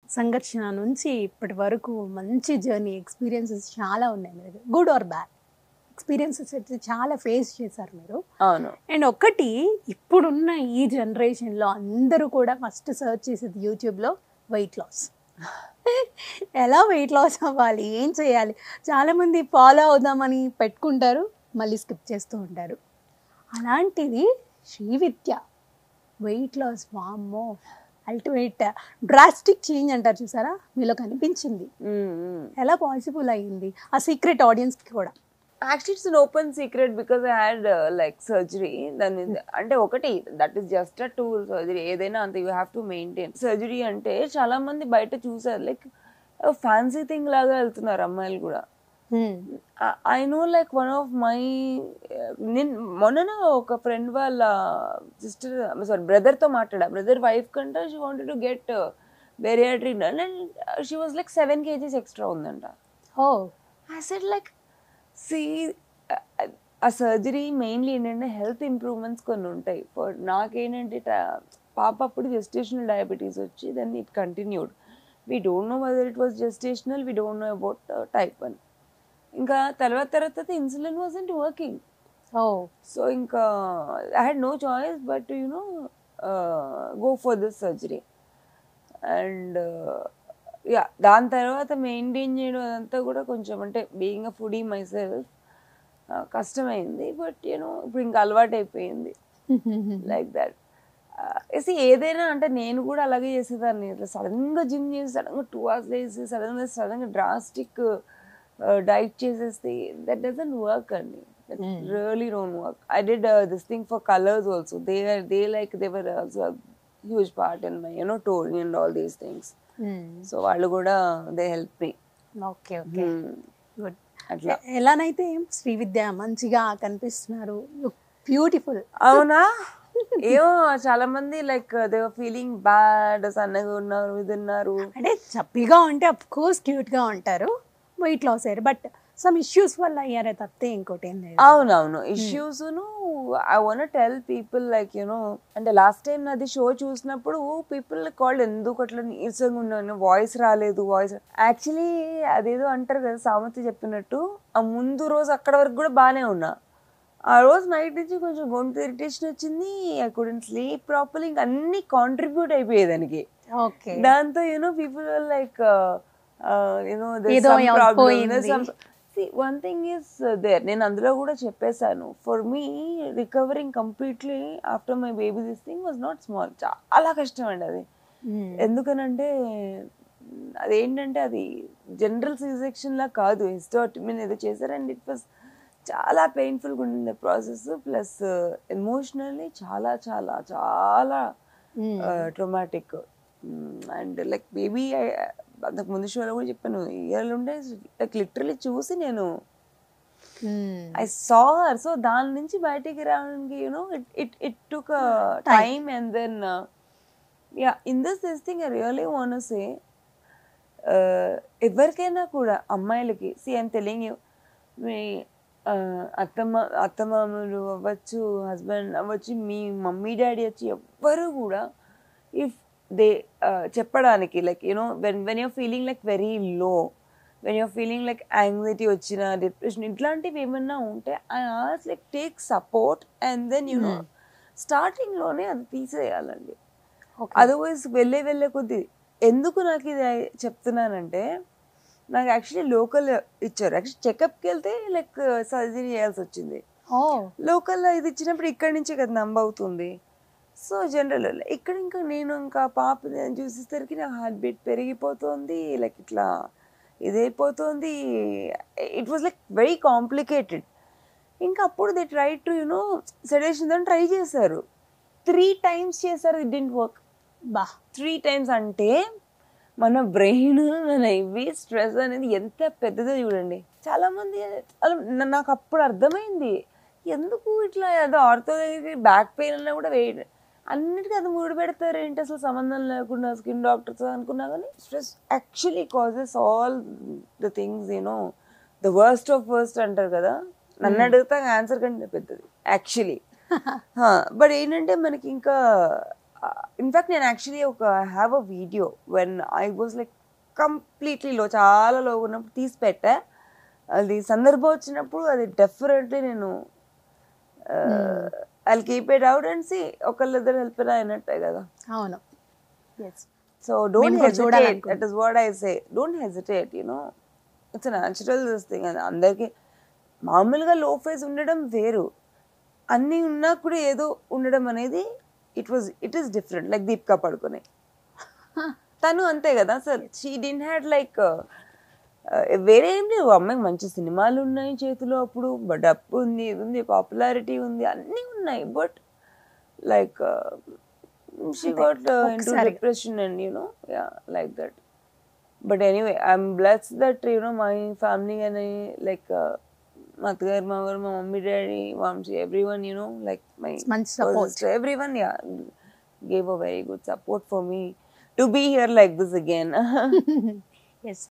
సంఘర్షణ నుంచి ఇప్పటి వరకు మంచి జర్నీ ఎక్స్పీరియన్సెస్ చాలా ఉన్నాయి మీరు గుడ్ ఆర్ బ్యాడ్ ఎక్స్పీరియన్సెస్ అయితే చాలా ఫేస్ చేశారు మీరు అవును అండ్ ఒకటి ఇప్పుడున్న ఈ జనరేషన్లో అందరూ కూడా ఫస్ట్ సర్చ్ చేసేది యూట్యూబ్లో వెయిట్ లాస్ ఎలా వెయిట్ లాస్ అవ్వాలి ఏం చేయాలి చాలామంది ఫాలో అవుదామని పెట్టుకుంటారు మళ్ళీ స్కిప్ చేస్తూ ఉంటారు అలాంటిది శ్రీవిద్య వెయిట్ లాస్ వామ్మో అల్టిమేట్ డ్రాస్టిక్ చేంజ్ అంటారు చూసారా మీలో కనిపించింది మ్మ్, మ్మ్. ఎలా పాసిబుల్ అయ్యింది ఆ సీక్రెట్ ఆడియన్స్కి కూడా actually it's an open secret because I had like surgery దాని మీద అంటే ఒకటి that is just a tool surgery ఏదైనా అంత you have to maintain surgery అంటే చాలా మంది బయట చూసారు లైక్ ఫ్యాన్సీ థింగ్ లాగా వెళ్తున్నారు అమ్మాయిలు కూడా I know like one of my నేను మొన్న ఒక ఫ్రెండ్ వాళ్ళ సిస్టర్ సారీ బ్రదర్తో మాట్లాడా బ్రదర్ వైఫ్ కంటే she wanted to get bariatric done and she was like seven kgs extra ఉందంట oh I said like see ఆ సర్జరీ మెయిన్లీ ఏంటంటే హెల్త్ ఇంప్రూవ్మెంట్స్ కొన్ని ఉంటాయి ఫర్ నాకేంటంటే ta- పాప అప్పుడు జెస్టేషనల్ డయాబెటీస్ వచ్చి then it continued we don't know whether it was gestational we don't know about type one ఇంకా తర్వాత తర్వాత insulin wasn't working oh so ఇంకా I had no choice but you know go for this surgery and yeah దాని తర్వాత maintain చేయడం అదంతా కూడా కొంచెం అంటే being a foodie myself కష్టమైంది బట్ యూనో ఇప్పుడు ఇంకా అలవాటు అయిపోయింది లైక్ దట్ సి ఏదైనా అంటే నేను కూడా అలాగే చేసేదాన్ని ఇట్లా సడన్గా జిమ్ చేసి సడన్గా టూ అవర్స్ వేసి సడన్గా సడన్గా డ్రాస్టిక్ డైట్ చేసేస్తే దట్ డజంట్ వర్క్ అండి really don't work I did this thing for Colors also they they like they were also huge part in my you know toll and all these things so వాళ్ళు కూడా they help me okay okay good అట్లా ఎలానైతే శ్రీవిద్య మంచిగా కనిపిస్తున్నారు beautiful అవునా ఏమో చాలా మంది లైక్ దే ఫీలింగ్ బ్యాడ్ సన్నగా ఉన్నారు ఇది ఉన్నారు అంటే చప్పిగా ఉంటే అఫ్ కోర్స్ క్యూట్ గా ఉంటారు వెయిట్ లాస్ అయ్యారు బట్ సమ్ ఇష్యూస్ వల్ల అయ్యారే తప్పితే ఇంకోటి ఏం లేదు అవునవును issues I want tell people like you know అంటే లాస్ట్ టైం నాది షో చూసినప్పుడు పీపుల్ కాల్డ్ ఎందుకు అట్లా నీరసంగా ఉన్నాను వాయిస్ రాలేదు వాయిస్ యాక్చువల్లీ అదేదో అంటారు కదా సామర్థ్య చెప్పినట్టు ఆ ముందు రోజు అక్కడ వరకు కూడా బాగానే ఉన్నా ఆ రోజు నైట్ నుంచి కొంచెం గొంతు ఇరిటేషన్ వచ్చింది ఐ కుడెంట్ స్లీప్ ప్రాపర్లీ ఇంకా అన్ని కాంట్రిబ్యూట్ అయిపోయాయి దానికి ఓకే దాంతో యూనో పీపుల్ లైక్ యూనో ఏదో పోయింది. వన్ థింగ్ ఇస్ దేర్ నేను అందులో కూడా చెప్పేశాను for me recovering completely after my baby this thing was not small చాలా కష్టం అండి అది ఎందుకనంటే అదేంటంటే అది జనరల్ సి సెక్షన్ లా కాదు హిస్టోటమీన్ ఏదో చేశారు అండ్ ఇట్ వాస్ చాలా పెయిన్ఫుల్గా ఉండింది ప్రాసెస్ ప్లస్ ఎమోషనల్లీ చాలా చాలా చాలా ట్రొమాటిక్ అండ్ లైక్ బేబీ అంతకు ముందు షోలో కూడా చెప్పాను ఇయర్లు ఉండే లైక్ లిటరలీ చూసి నేను ఐ సా హర్ సో దాని నుంచి బయటికి రావడానికి you know it it it took time and then yeah in this this thing I really want say ఎవరికైనా కూడా అమ్మాయిలకి సి ఐమ్ టెలింగ్ యూ మీ uh, అత్తమ్మ అత్తమామలు అవ్వచ్చు హస్బెండ్ అవ్వచ్చు మీ మమ్మీ డాడీ వచ్చి ఎవ్వరు కూడా ఇఫ్ దే చెప్పడానికి like you know when when you're feeling like very low when you're feeling like anxiety వచ్చిన డిప్రెషన్ ఇట్లాంటివి ఏమన్నా ఉంటే I ask like take support and then you know స్టార్టింగ్లోనే అది తీసేయాలండి అదర్వైజ్ వెళ్ళే వెళ్ళే కొద్దీ ఎందుకు నాకు ఇది చెప్తున్నానంటే నాకు యాక్చువల్లీ లోకల్ ఇచ్చారు యాక్చువల్లీ చెకప్కి వెళ్తే లైక్ సర్జరీ చేయాల్సి వచ్చింది ఓ లోకల్లో ఇది ఇచ్చినప్పుడు ఇక్కడి నుంచే కదా నంబ అవుతుంది సో జనరల్ ఇక్కడ ఇంకా నేను ఇంకా పాప నేను చూసేసరికి నా హార్ట్ బీట్ పెరిగిపోతుంది లైక్ ఇట్లా ఇదైపోతుంది it was like very complicated ఇంకా అప్పుడు they try to you know sedation అని ట్రై చేశారు త్రీ టైమ్స్ చేశారు ఇట్ డింట్ వర్క్ బా త్రీ టైమ్స్ అంటే మన బ్రెయిన్ మన ఇవి స్ట్రెస్ అనేది ఎంత పెద్దదో చూడండి చాలా మంది అలా నా- నాకు అప్పుడు అర్థమైంది ఎందుకు ఇట్లా ఏదో ఆర్థో దగ్గరికి బ్యాక్ పెయిన్ అన్నా కూడా వెయిట్ అన్నిటికీ అది మూడు పెడతారు ఏంటి అసలు సంబంధం లేకుండా స్కిన్ డాక్టర్స్ అనుకున్నా కానీ stress actually causes all the things you know the worst of worst అంటారు కదా నన్ను అడిగితే ఆన్సర్ కంటే పెద్దది యాక్చువల్లీ బట్ ఏంటంటే మనకి ఇంకా ఇన్ఫాక్ట్ నేను యాక్చువల్లీ ఒక have a video when I was like completely low చాలా లో ఉన్నప్పుడు తీసి పెట్టా అది సందర్భం వచ్చినప్పుడు అది డెఫినెట్లీ నేను I keep it out and see ఒకళ్ళిద్దరు హెల్ప్ అయినట్టే కదా అవును ఎస్ సో డోంట్ మేము కూడా హెజిటేట్ చూడాలనుకుంటున్నాం. That is what I say don't hesitate you know it's natural this thing అది అందరికీ మామూలుగా లో ఫేజ్ ఉండడం వేరు అన్నీ ఉన్నా కూడా ఏదో ఉండడం అనేది it was it is different like Deepika Padukone తను అంతే కదా sir she didn't had like వేరే ఏం లేవు అమ్మాయికి మంచి సినిమాలు ఉన్నాయి చేతిలో అప్పుడు బట్ డబ్బు ఉంది ఇది ఉంది పాపులారిటీ ఉంది అన్నీ ఉన్నాయి బట్ లైక్ షీ అంతే. గాట్ ఇంటూ ఒకసారిగా. Depression and you know yeah like that but anyway I'm bless that you know my family అని లైక్ మా అత్తగారు మా గారు మా mummy daddy Vamshi everyone you know like my మంచి support. Everyone yeah gave a very good support for me to be here like this again yes